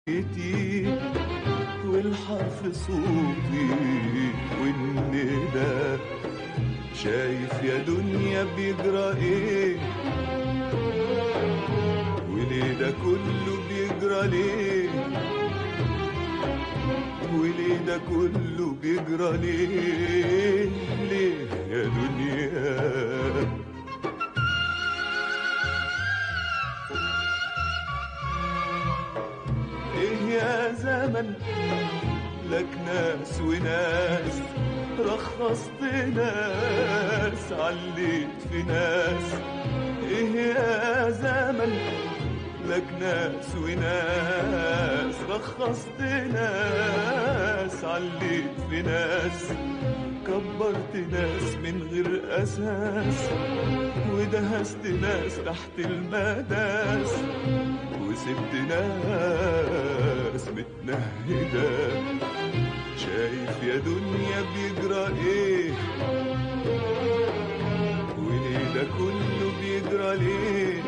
بيتي والحرف صوتي والندى شايف يا دنيا بيجرى ايه وليه ده كله بيجرى ليه وليه ده كله بيجرى ليه ليه يا دنيا ايه يا زمن لك ناس وناس رخصت ناس عليت في ناس ايه يا زمن لك ناس وناس رخصت ناس عليت في ناس كبرت ناس من غير اساس ودهست ناس تحت المداس وسبت ناس متنهدة شايف يا دنيا بيجرى ايه وليه ده كله بيجرى ليه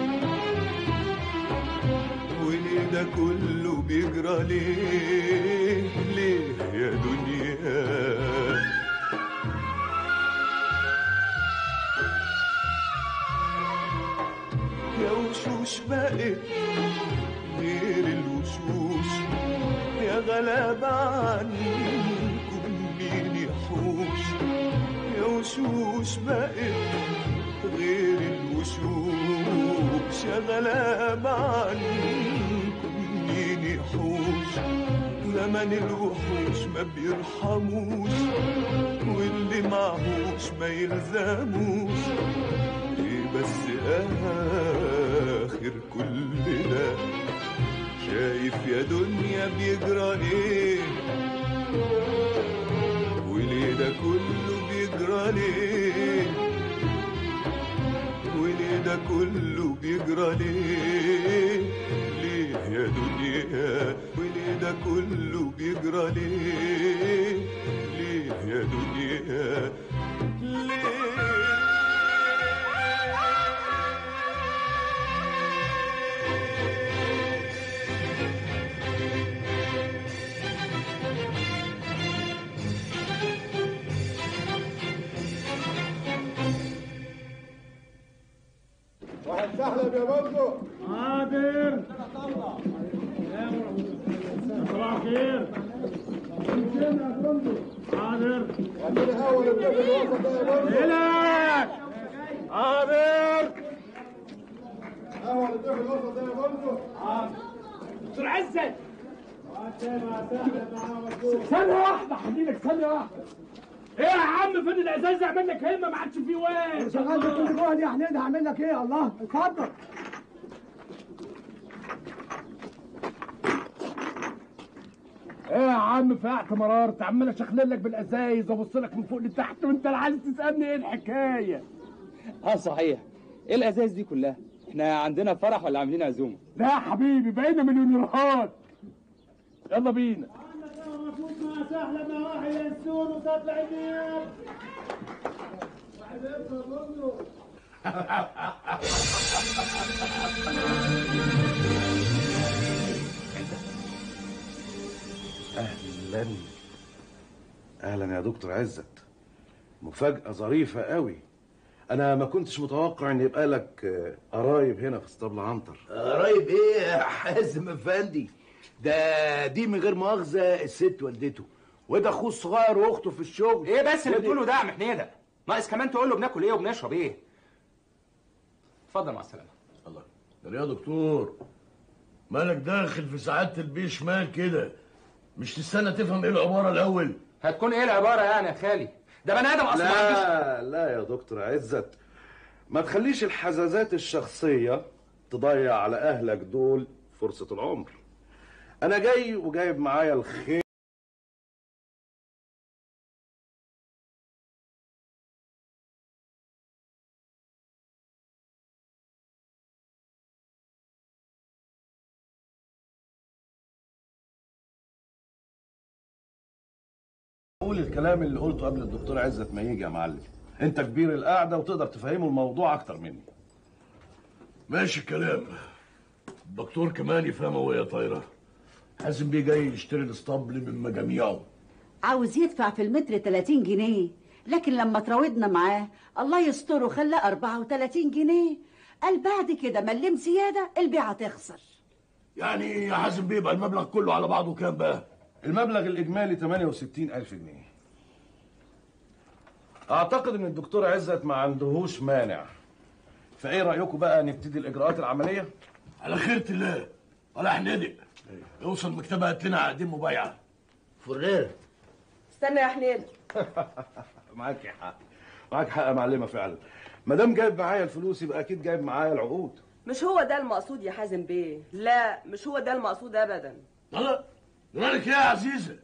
وليه ده كله بيجرى ليه ليه يا دنيا يا وشوش بقت غير الوشوش يا غلابة عنكم مين يحوش يا وشوش بقت غير الوشوش يا غلابة عنكم مين يحوش زمن الوحوش ما بيرحموش واللي معهوش ما يلزموش ليه بس آخر كل ده شايف يا دنيا بيجرى ايه وليه ده كله بيجرى ليه وليه ده كله بيجرى ليه ليه يا دنيا وليه ده كله بيجرى ليه ليه يا دنيا واحد سحلب يا بندق حاضر صباح الخير حاضر اديني اول الطفل الوسط ده يا بندق هنا حاضر اول الطفل الوسط ده يا بندق دكتور عزت ثانية واحدة حبيبك ثانية واحدة ايه يا عم فين الازاز اعمل لك كلمة ما عادش فيه وين شغال في كل جهد يا حميد هعمل لك ايه الله اتفضل ايه يا عم فقعت مرارت عمال اشخلل لك بالازايز وابص لك من فوق لتحت وانت اللي عايز تسالني ايه الحكايه اه صحيح ايه الازاز دي كلها احنا عندنا فرح ولا عاملين عزومه لا يا حبيبي بقينا مليونيرات يلا بينا اهلا اهلا يا دكتور عزت مفاجأة ظريفة قوي انا ما كنتش متوقع ان يبقى لك آه، قرايب هنا في اسطبل عنتر قرايب ايه يا حازم افندي ده دي من غير مؤاخذه الست والدته وده اخوه الصغير واخته في الشغل ايه بس اللي ودي- بتقوله ده يا عم حنيده ناقص كمان تقول له بناكل ايه وبنشرب ايه اتفضل مع السلامه الله ده يا دكتور مالك داخل في سعادة البيه شمال كده مش تستنى تفهم ايه العبارة الأول هتكون ايه العباره يعني يا خالي ده بني ادم اصلا ما عندوش لا لا يا دكتور عزت ما تخليش الحزازات الشخصية تضيع على اهلك دول فرصة العمر انا جاي وجايب معايا الخير قول الكلام اللي قلته قبل الدكتور عزت ما يجي يا معلم انت كبير القعده وتقدر تفهمه الموضوع اكتر مني ماشي الكلام الدكتور كمان يفهمه وهي طايرة حازم بيه جاي يشتري الاسطبل من مجاميعه عاوز يدفع في المتر 30 جنيه لكن لما تراودنا معاه الله يستره خلاه 34 جنيه قال بعد كده ملم زياده البيعه تخسر يعني يا حازم بيه يبقى المبلغ كله على بعضه كام بقى المبلغ الإجمالي 68 ألف جنيه أعتقد إن الدكتور عزت ما عندهوش مانع فإيه رأيكم بقى نبتدي الإجراءات العملية؟ على خيرة الله ولا حندق اوصل مكتبها هات لنا عقدين مبايعه فرير استنى يا حنين معاك حق معاك حق يا معلمة فعلا ما دام جايب معايا الفلوس يبقى أكيد جايب معايا العقود مش هو ده المقصود يا حازم بيه لا مش هو ده المقصود ابدا لا مالك يا عزيزه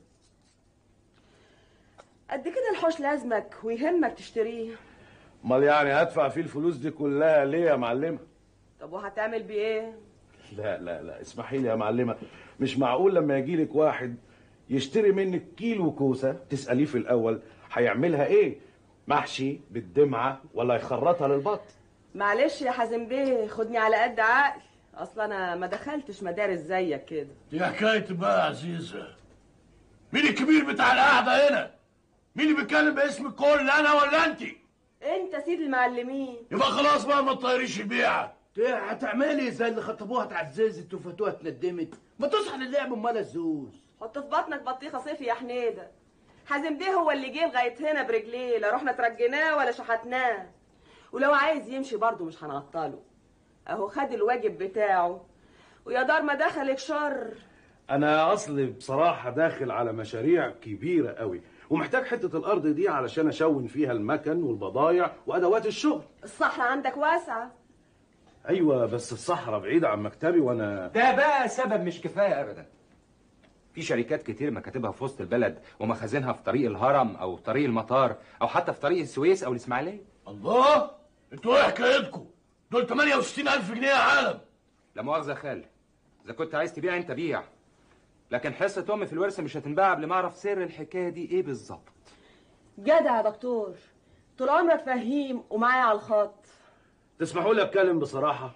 قد كده الحوش لازمك ويهمك تشتريه امال يعني هدفع فيه الفلوس دي كلها ليه يا معلمة؟ طب وهتعمل بيه ايه لا لا لا اسمحي لي يا معلمة مش معقول لما يجي لك واحد يشتري منك كيلو كوسة تسأليه في الأول هيعملها إيه؟ محشي بالدمعة ولا يخرطها للبط؟ معلش يا حازم بيه خدني على قد عقل اصلا انا ما دخلتش مدارس زيك كده دي حكايه بقى يا عزيزه مين الكبير بتاع القعده هنا مين اللي بيتكلم باسم الكل انا ولا انت انت سيد المعلمين يبقى خلاص بقى ما تطيريش البيعه هتعملي زي اللي خطبوها اتعززت وفاتوها اتندمت ما تصحى للعب امال الزوز حط في بطنك بطيخه صيفي يا حنيده حازم بيه هو اللي جه لغايه هنا برجليه لا رحنا ترجيناه ولا شحتناه ولو عايز يمشي برضه مش هنعطله اهو خد الواجب بتاعه ويا دار ما دخلك شر أنا أصلي بصراحة داخل على مشاريع كبيرة قوي ومحتاج حتة الأرض دي علشان أشون فيها المكن والبضايع وأدوات الشغل الصحراء عندك واسعه أيوة بس الصحراء بعيدة عن مكتبي وأنا ده بقى سبب مش كفايه ابدا في شركات كتير مكاتبها في وسط البلد ومخازنها في طريق الهرم او طريق المطار او حتى في طريق السويس او الاسماعيليه الله انتوا ايه حكايتكم دول 68000 جنيه يا عالم لا مؤاخذه يا خال اذا كنت عايز تبيع انت بيع لكن حصه امي في الورثه مش هتنباع قبل ما اعرف سر الحكايه دي ايه بالظبط جدع يا دكتور طول عمرك فهيم ومعايا على الخط تسمحوا لي أتكلم بصراحة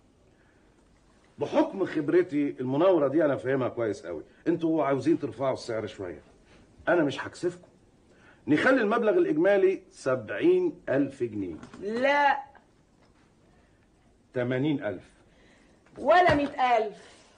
بحكم خبرتي المناورة دي أنا فاهمها كويس قوي أنتوا عاوزين ترفعوا السعر شوية أنا مش هكسفكم نخلي المبلغ الإجمالي سبعين ألف جنيه لا تمانين ألف ولا مئة ألف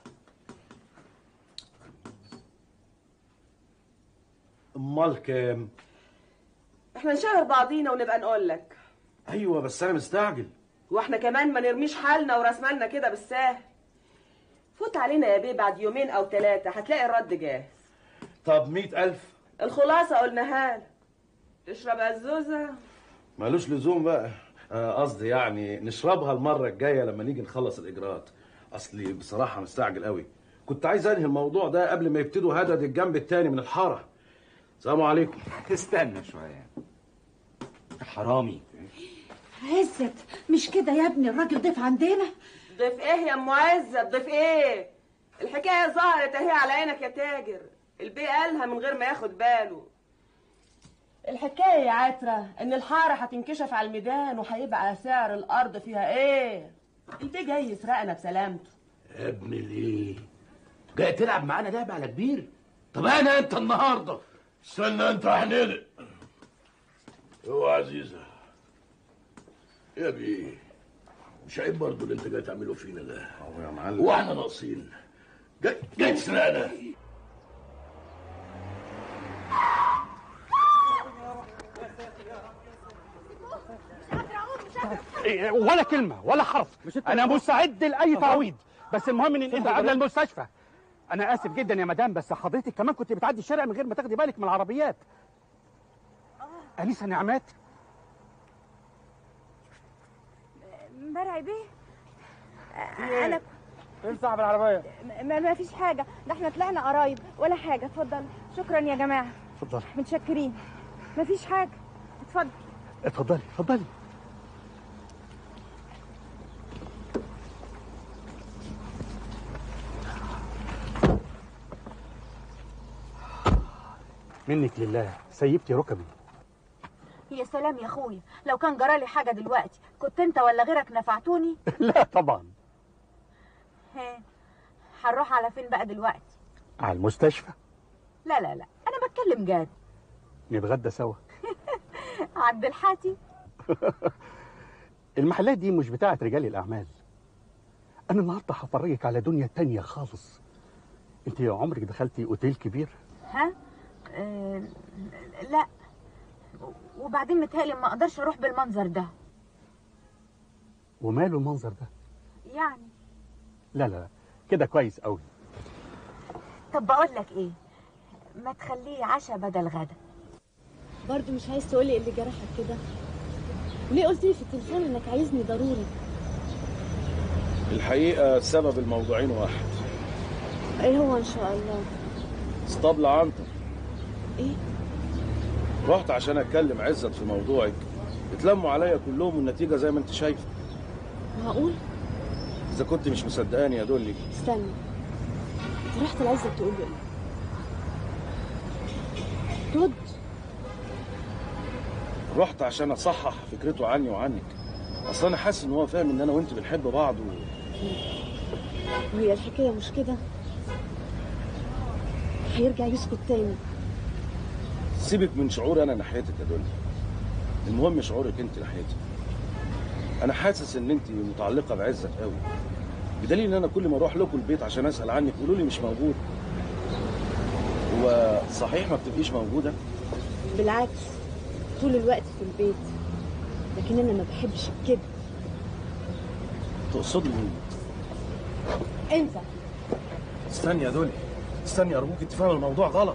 أمال كام؟ احنا نشاور بعضينا ونبقى نقول لك أيوة بس أنا مستعجل واحنا كمان ما نرميش حالنا ورسمالنا كده بالساهل فوت علينا يا بيه بعد يومين او ثلاثة هتلاقي الرد جاهز طب مئة ألف الخلاصة قلناها لك تشرب الزوزة مالوش لزوم بقى آه، قصدي يعني نشربها المرة الجاية لما نيجي نخلص الإجراءات أصلي بصراحة مستعجل قوي كنت عايز أنهي الموضوع ده قبل ما يبتدوا هدد الجنب التاني من الحارة السلام عليكم استنى شويه حرامي عزت مش كده يا ابني الراجل ضيف عندنا ضيف ايه يا ام عزة ضيف ايه الحكاية ظهرت اهي على عينك يا تاجر البيه قالها من غير ما ياخد باله الحكاية يا عترة ان الحارة هتنكشف على الميدان وهيبقى سعر الارض فيها ايه البيه جاي يسرقنا بسلامته يا ابن الايه جاي تلعب معانا لعبه على كبير طب انا انت النهارده استنى انت يا حنينة اوعى عزيزه يا بيه مش عيب برضه اللي انت جاي تعمله فينا ده أهو يا معلم هو احنا ناقصين جاي جاي تسرقنا إيه، ولا كلمة ولا حرف أنا مستعد لأي تعويض بس المهم إن أنت قبل المستشفى أنا آسف جدا يا مدام بس حضرتك كمان كنت بتعدي الشارع من غير ما تاخدي بالك من العربيات أنيسة نعمات مرعي بيه انا فين صاحب العربية؟ ما, ما فيش حاجه ده احنا طلعنا قرايب ولا حاجه اتفضل شكرا يا جماعه اتفضلي متشكرين ما فيش حاجه اتفضل اتفضلي اتفضلي منك لله سيبتي ركبي يا سلام يا اخويا لو كان جرالي حاجه دلوقتي كنت انت ولا غيرك نفعتوني لا طبعا ها هنروح على فين بقى دلوقتي على المستشفى لا لا لا انا بتكلم جد نتغدى سوا عند الحاتي المحلات دي مش بتاعة رجال الأعمال أنا النهاردة هفرجك على دنيا تانية خالص أنت عمرك دخلتي أوتيل كبير؟ ها آه لا وبعدين متهيألي ما اقدرش اروح بالمنظر ده وماله المنظر ده؟ يعني لا لا لا كده كويس قوي طب بقول لك ايه ما تخليه عشاء بدل غدا برضه مش عايز تقولي إيه اللي جرحك كده وليه قلت لي في التليفون انك عايزني ضروري الحقيقة سبب الموضوعين واحد ايه هو ان شاء الله اسطبل عنتر ايه رحت عشان اتكلم عزت في موضوعك اتلموا عليا كلهم والنتيجة زي ما انت شايفة معقول اذا كنت مش مصدقاني يا دولي استنى انت رحت لعزة تقول له ايه رد رحت عشان اصحح فكرته عني وعنك اصل انا حاسس ان هو فاهم ان انا وانت بنحب بعض و... وهي الحكاية مش كده هيرجع يسكت تاني سيبك من شعوري انا ناحيتك يا دولي المهم شعورك انت ناحيتي انا حاسس ان انت متعلقه بعزت قوي بدليل ان انا كل ما اروح لكم البيت عشان اسال عنك يقولوا لي مش موجود هو صحيح ما بتبقيش موجوده بالعكس طول الوقت في البيت لكن انا ما بحبش الكذب تقصدي مين انت استني يا دولي استني ارجوك انت فاهم الموضوع غلط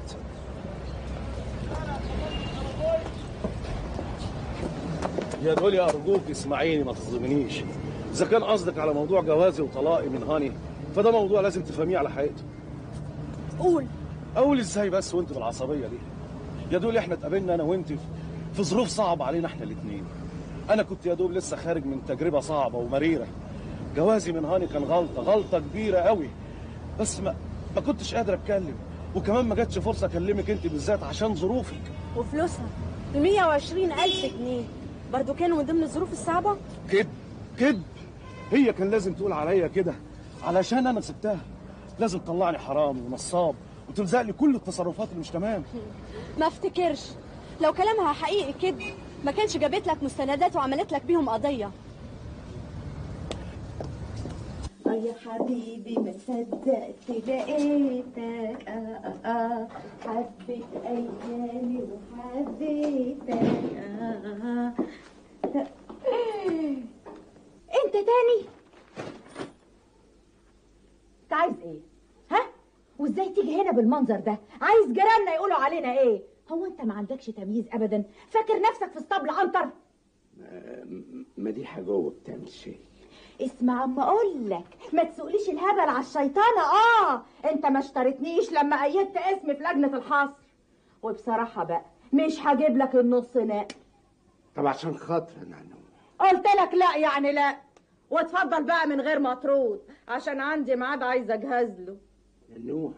يا دولي ارجوك اسمعيني ما تظلمنيش اذا كان قصدك على موضوع جوازي وطلاقي من هاني فده موضوع لازم تفهميه على حقيقته قول اقول ازاي بس وانت بالعصبيه دي يا دولي احنا اتقابلنا انا وانت في- في ظروف صعبه علينا احنا الاثنين انا كنت يا دوب لسه خارج من تجربه صعبه ومريره جوازي من هاني كان غلطه غلطه كبيره قوي بس ما ما كنتش قادر اتكلم وكمان ما جاتش فرصه اكلمك انت بالذات عشان ظروفك وفلوسها ب 120 ألف جنيه برضو كانوا من ضمن الظروف الصعبة كذب كذب هي كان لازم تقول عليا كده علشان انا سبتها لازم تطلعني حرامي ونصاب وتلزق لي كل التصرفات اللي مش تمام ما افتكرش لو كلامها حقيقي كده ما كانش جابت لك مستندات وعملت لك بيهم قضية اه يا حبيبي ما صدقت لقيتك اه اه اه حبيت ايامي وحبيتك اه اه انت تاني انت عايز ايه ها وازاي تيجي هنا بالمنظر ده عايز جيراننا يقولوا علينا ايه هو انت ما عندكش تمييز ابدا فاكر نفسك في اسطبل عنتر مديحة جوه بتعمل شيء اسمع اما اقول لك ما تسوقليش الهبل على الشيطانه اه انت ما اشتريتنيش لما ايدت اسمي في لجنه الحصر وبصراحه بقى مش هجيب لك النص ناقي طب عشان خاطر انا قلت لك لا يعني لا واتفضل بقى من غير مطرود عشان عندي ميعاد عايزه اجهز له نوح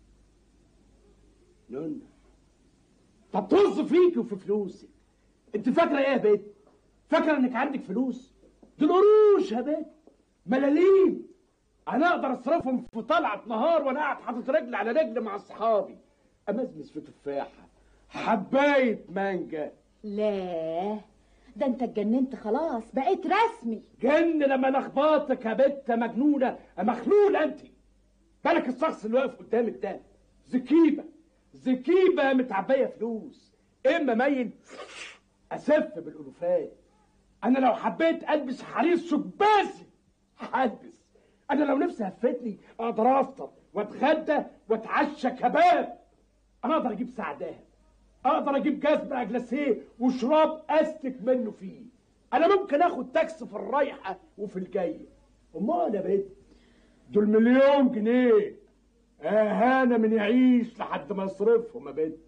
نون طب طز فيكي وفي فلوسك انت فاكره ايه يا بنت فاكره انك عندك فلوس دول قروش يا بنت ملاليم انا اقدر اصرفهم في طلعه نهار وانا قاعد حاطط رجل على رجل مع اصحابي امزمز في تفاحه حبايه مانجا لا ده انت اتجننت خلاص بقيت رسمي جن لما نخبطك يا بنت مجنونه مخلول انت بالك الشخص اللي واقف قدامك ده زكيبه زكيبه متعبيه فلوس اما مين اسف بالالوفات انا لو حبيت البس حرير شباسي هلبس انا لو نفسي هفتني اقدر افطر واتغدى واتعشى كباب انا اقدر اجيب ساعه دهب اقدر اجيب جزم اجلسيه وشراب استك منه فيه انا ممكن اخد تاكس في الرايحه وفي الجايه امال يا بنت دول مليون جنيه اهانه من يعيش لحد ما يصرفهم يا بنت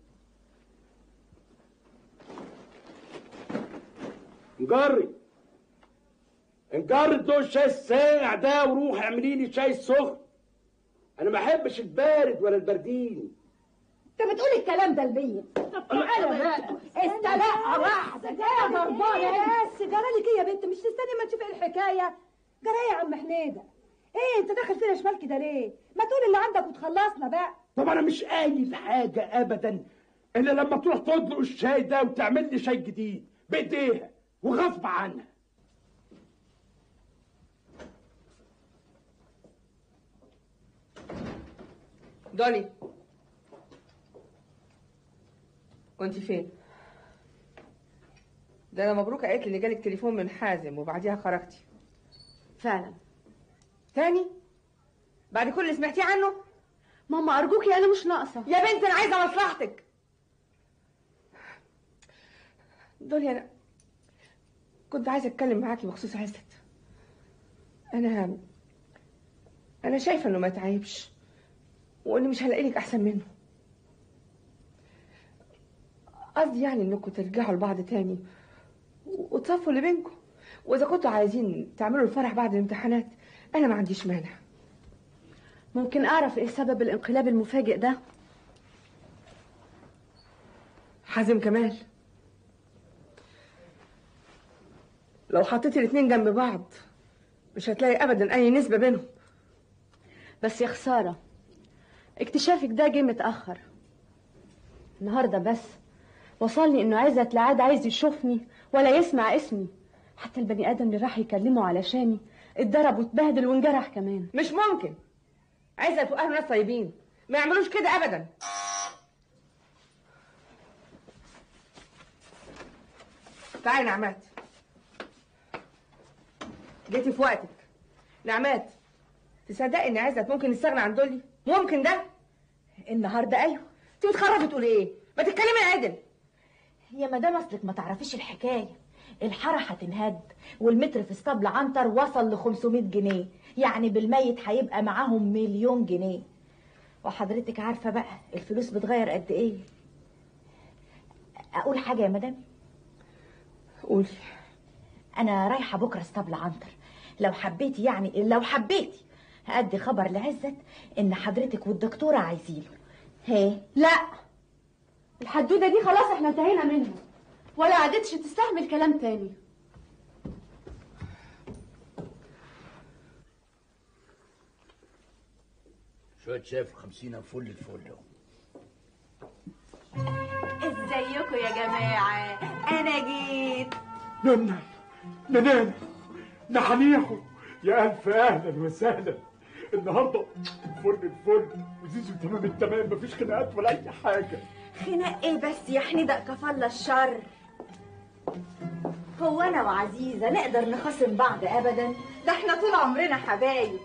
نجري نجري دول الشاي الساقع ده وروح اعملي لي شاي سخن انا ما احبش البارد ولا البردين انت بتقول الكلام ده لمين تعالى بقى استلقى واحده كده ضربانه بس جرالك ايه يا بنت مش تستني ما تشوفي ايه الحكايه جرى يا عم حنيده ايه انت داخل فينا شمال كده ليه ما تقول اللي عندك وتخلصنا بقى طب انا مش قايل حاجه ابدا الا لما تروح تطلق الشاي ده وتعمل لي شاي جديد بايديها وغصب عنها دولي كنت فين؟ ده انا مبروك قالت لي ان جالك تليفون من حازم وبعديها خرجتي فعلا تاني؟ بعد كل اللي سمعتيه عنه؟ ماما ارجوكي انا مش ناقصه يا بنت انا عايزه مصلحتك دولي انا كنت عايزه اتكلم معاكي بخصوص عزت انا انا شايفه انه ما تعيبش واني مش هلاقي لك احسن منه قصدي يعني انكم ترجعوا لبعض تاني و- وتصفوا اللي بينكم واذا كنتوا عايزين تعملوا الفرح بعد الامتحانات انا ما عنديش مانع ممكن اعرف ايه سبب الانقلاب المفاجئ ده حازم كمال لو حطيتي الاتنين جنب بعض مش هتلاقي ابدا اي نسبه بينهم بس يا خساره اكتشافك ده جه متاخر النهارده بس وصلني انه عزت لا عاد عايز يشوفني ولا يسمع اسمي حتى البني ادم اللي راح يكلمه علشاني اتضرب واتبهدل وانجرح كمان مش ممكن عزت واهله ناس طيبين ما يعملوش كده ابدا تعالي نعمات جيتي في وقتك نعمات تصدقي ان عزت ممكن يستغنى عن دولي ممكن ده النهارده ايوه انت بتخرفي تقولي ايه ما تتكلمي عدل يا مدام اصلك ما تعرفيش الحكايه الحاره هتنهد والمتر في اسطبل عنتر وصل ل 500 جنيه يعني بالميت هيبقى معاهم مليون جنيه وحضرتك عارفه بقى الفلوس بتغير قد ايه اقول حاجه يا مدام قولي انا رايحه بكره اسطبل عنتر لو حبيتي يعني لو حبيتي هأدي خبر لعزت ان حضرتك والدكتوره عايزينه هي لا الحدوده دي خلاص احنا انتهينا منها ولا عادتش تستحمل كلام تاني شوية شاي في خمسين فل الفل اهو ازيكم يا جماعة انا جيت نانا نانا نحنيحو يا ألف أهلا وسهلا النهارده الفل الفل وزيزو تمام التمام مفيش خناقات ولا أي حاجة خناق ايه بس يا حنيدة كفالة الشر هو انا وعزيزة نقدر نخاصم بعض ابدا ده احنا طول عمرنا حبايب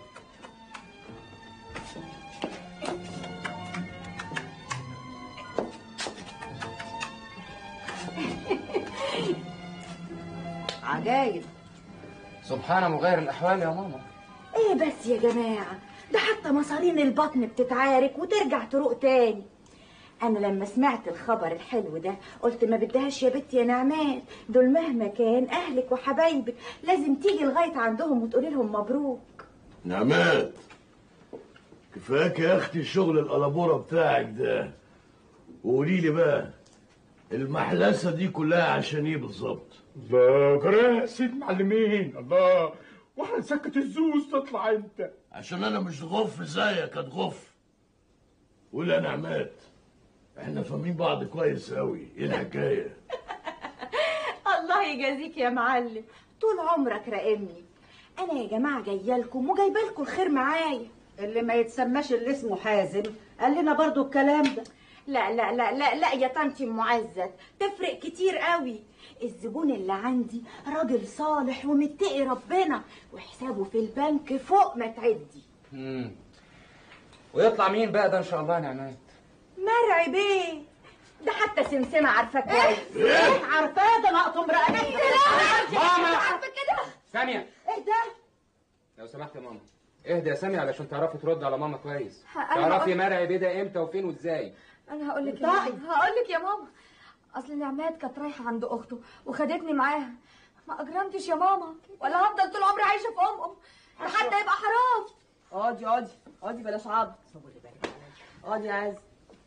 عجايب سبحان مغير الأحوال يا ماما ايه بس يا جماعة ده حتى مصارين البطن بتتعارك وترجع تروق تاني انا لما سمعت الخبر الحلو ده قلت ما بدهاش يا بنتي يا نعمان دول مهما كان اهلك وحبايبك لازم تيجي لغاية عندهم وتقولي لهم مبروك نعمات كفاك يا اختي شغل القلبوره بتاعك ده وقولي لي بقى المحلسه دي كلها عشان ايه بالظبط الله جراء سيد معلمين الله واحنا نسكت الزوز تطلع انت عشان انا مش غف زيك هتغف قول يا نعمات احنا فاهمين بعض كويس قوي ايه الحكايه الله يجازيك يا معلم طول عمرك راقمني انا يا جماعه جايه لكم وجايبه لكم الخير معايا اللي ما يتسماش اللي اسمه حازم قال لنا برضو الكلام ده لا لا لا لا لا يا طنطي ام عزت تفرق كتير قوي الزبون اللي عندي راجل صالح ومتقي ربنا وحسابه في البنك فوق ما تعدي مم. ويطلع مين بقى ده إن شاء الله يا نعمات مرعي بيه ده حتى سمسمه عارفاه كويس ايه عارفاه ده نقطم رقبتي ماما! عارفه كده سامية ايه ده لو سمحت يا ماما اهدي يا سامية علشان تعرفي ترد على ماما كويس أنا تعرفي بقول- مرعي بيه ده امتى وفين وازاي انا هقول لك انطقي. هقول لك يا ماما اصل نعمات كانت رايحه عند اخته وخدتني معاها ما اجرمتش يا ماما ولا هفضل طول عمري عايشه في ام ام ده حتى يبقى حرام اقعدي اقعدي اقعدي بلاش عض اقعدي يا عز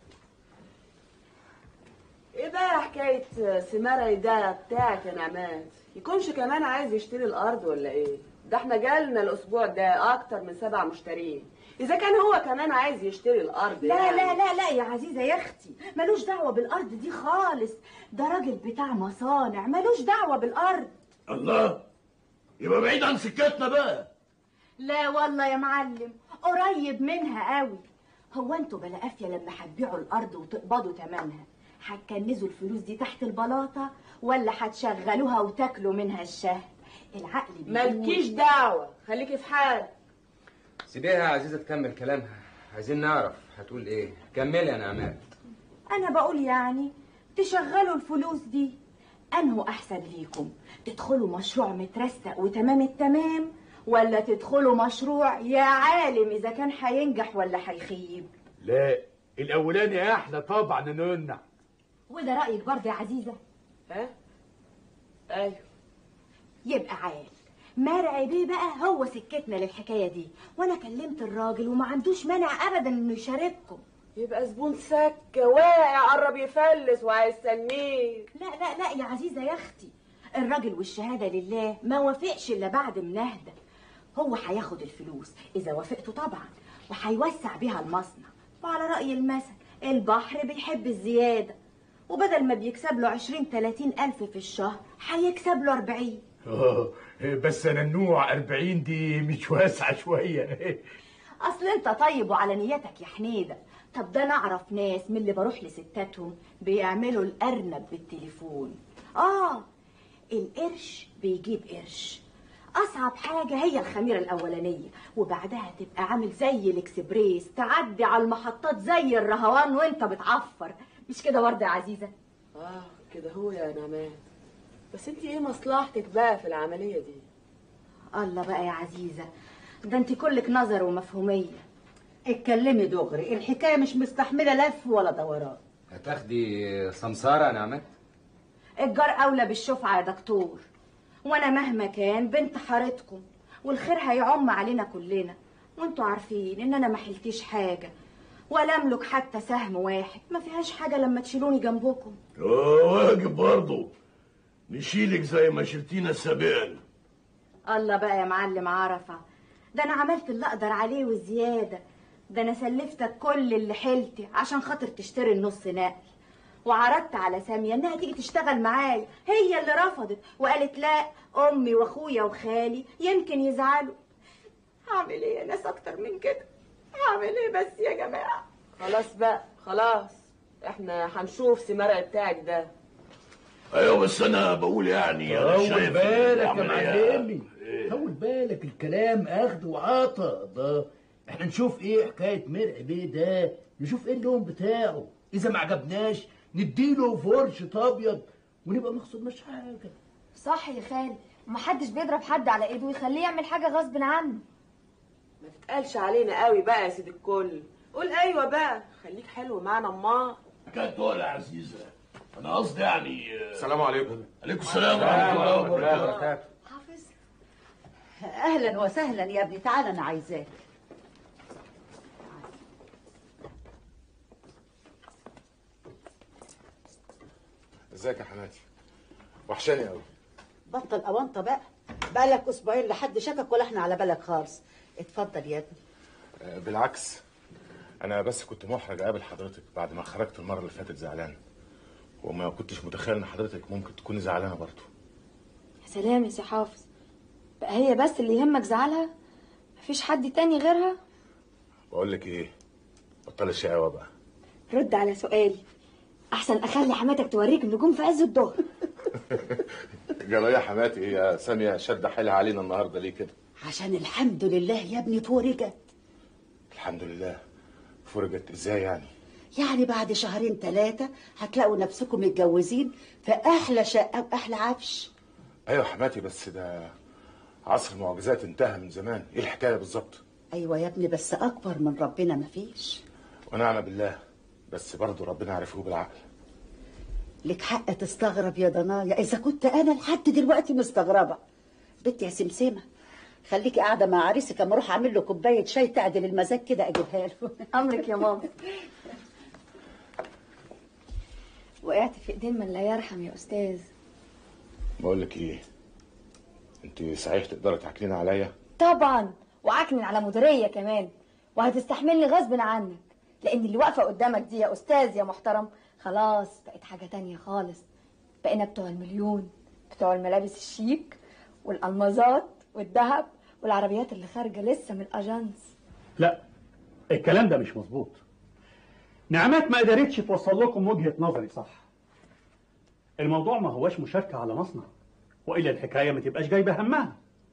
ايه بقى حكاية سمارة ده بتاعك يا نعمات يكونش كمان عايز يشتري الارض ولا ايه ده احنا جالنا الاسبوع ده اكتر من سبع مشترين اذا كان هو كمان عايز يشتري الارض لا يعني. لا لا لا يا عزيزة يا اختي ملوش دعوة بالارض دي خالص ده راجل بتاع مصانع ملوش دعوة بالارض الله يبقى بعيد عن سكتنا بقى لا والله يا معلم قريب منها قوي هو انتوا بلا قافية لما هتبيعوا الارض وتقبضوا تمنها هتكنزوا الفلوس دي تحت البلاطة ولا هتشغلوها وتاكلوا منها الشهر العقل بيقول مالكيش دعوه خليكي في حالك سيبيها يا عزيزة تكمل كلامها عايزين نعرف هتقول ايه كملي يا نعمات انا بقول يعني تشغلوا الفلوس دي انه احسن ليكم تدخلوا مشروع مترستق وتمام التمام ولا تدخلوا مشروع يا عالم اذا كان هينجح ولا هيخيب لا الاولاني احلى طبعا نونا وده رايك برضه يا عزيزه ها ايوه يبقى عال مرعي بيه بقى هو سكتنا للحكايه دي وانا كلمت الراجل وما عندوش مانع ابدا انه يشارككم يبقى زبون سكه واقع قرب يفلس وهيستنيك لا لا لا يا عزيزه يا اختي الراجل والشهاده لله ما وافقش الا بعد منهده هو هياخد الفلوس اذا وافقته طبعا وهيوسع بيها المصنع وعلى راي المثل البحر بيحب الزياده وبدل ما بيكسب له 20 30 الف في الشهر هيكسب له 40 اه بس انا النوع 40 دي مش واسعه شويه اصل انت طيب وعلى نيتك يا حنيده طب ده انا اعرف ناس من اللي بروح لستاتهم بيعملوا الارنب بالتليفون اه القرش بيجيب قرش اصعب حاجه هي الخميره الاولانيه وبعدها تبقى عامل زي الاكسبريس تعدي على المحطات زي الرهوان وانت بتعفر مش كده برضه يا عزيزه اه كده هو يا نعمان بس انت ايه مصلحتك بقى في العمليه دي الله بقى يا عزيزه ده انت كلك نظر ومفهوميه اتكلمي دغري الحكايه مش مستحمله لف ولا دوران هتاخدي سمسارة يا نعمات الجار اولى بالشفعه يا دكتور وانا مهما كان بنت حارتكم والخير هيعم علينا كلنا وانتوا عارفين ان انا ما حلتيش حاجه ولا املك حتى سهم واحد ما فيهاش حاجه لما تشيلوني جنبكم اه واجب برضه نشيلك زي ما شلتينا سابقا الله بقى يا معلم عرفه ده انا عملت اللي اقدر عليه وزياده ده انا سلفتك كل اللي حيلتي عشان خاطر تشتري النص نقل وعرضت على ساميه انها تيجي تشتغل معايا هي اللي رفضت وقالت لا امي واخويا وخالي يمكن يزعلوا هعمل ايه يا ناس اكتر من كده هعمل ايه بس يا جماعه خلاص بقى خلاص احنا هنشوف سمارة بتاعك ده ايوه بس انا بقول يعني انا طول شايف بالك يا العملية- معلمي طول بالك الكلام اخد وعطا ده احنا نشوف ايه حكايه مرعي بيه ده نشوف ايه اللون بتاعه اذا ما عجبناش نديله فرش ابيض ونبقى ما خسرناش حاجه صح يا خالي ومحدش بيضرب حد على ايده ويخليه يعمل حاجه غصب عنه ما تتقالش علينا قوي بقى يا سيد الكل قول ايوه بقى خليك حلو معانا امال كانت تقول يا عزيزه انا قصدي يعني السلام عليكم عليكم السلام ورحمه الله وبركاته حافظ اهلا وسهلا يا ابني تعال انا عايزاك ازيك يا حماتي وحشاني قوي بطل اونطه بقى بقالك اسبوعين لحد شكك ولا احنا على بالك خالص اتفضل يا ابني آه، بالعكس انا بس كنت محرج اقابل حضرتك بعد ما خرجت المره اللي فاتت زعلان وما كنتش متخيل ان حضرتك ممكن تكوني زعلانه برضه يا سلام يا سي حافظ بقى هي بس اللي يهمك زعلها مفيش حد تاني غيرها بقول لك ايه بطل الشقاوه بقى رد على سؤالي احسن اخلي حماتك توريك النجوم في عز الظهر جرايه يا حماتي هي ساميه شد حيلها علينا النهارده ليه كده عشان الحمد لله يا ابني فرجت الحمد لله فرجت ازاي يعني يعني بعد شهرين ثلاثة هتلاقوا نفسكم متجوزين في أحلى شقة وأحلى عفش ايوه يا حماتي بس ده عصر المعجزات انتهى من زمان ايه الحكايه بالظبط أيوة يا ابني بس أكبر من ربنا مفيش ونعم بالله بس برضه ربنا عرفه بالعقل لك حق تستغرب يا ضنايا إذا كنت أنا لحد دلوقتي مستغربة بنتي يا سمسمة خليكي قاعدة مع عريسك أما أروح أعمل له كوباية شاي تعدل المزاج كده أجيبها له امرك يا ماما وقعت في ايدين من لا يرحم يا استاذ بقول لك ايه انت صحيح تقدري تعكلين عليا طبعا وعكنن على مديريه كمان وهتستحملني غصب عنك لان اللي واقفه قدامك دي يا استاذ يا محترم خلاص بقت حاجه تانية خالص بقينا بتوع المليون بتوع الملابس الشيك والالمازات والذهب والعربيات اللي خارجه لسه من الاجانس لا الكلام ده مش مظبوط نعمات ما قدرتش توصل لكم وجهة نظري صح الموضوع ما هوش مشاركة على مصنع وإلا الحكاية ما تبقاش جايبة همها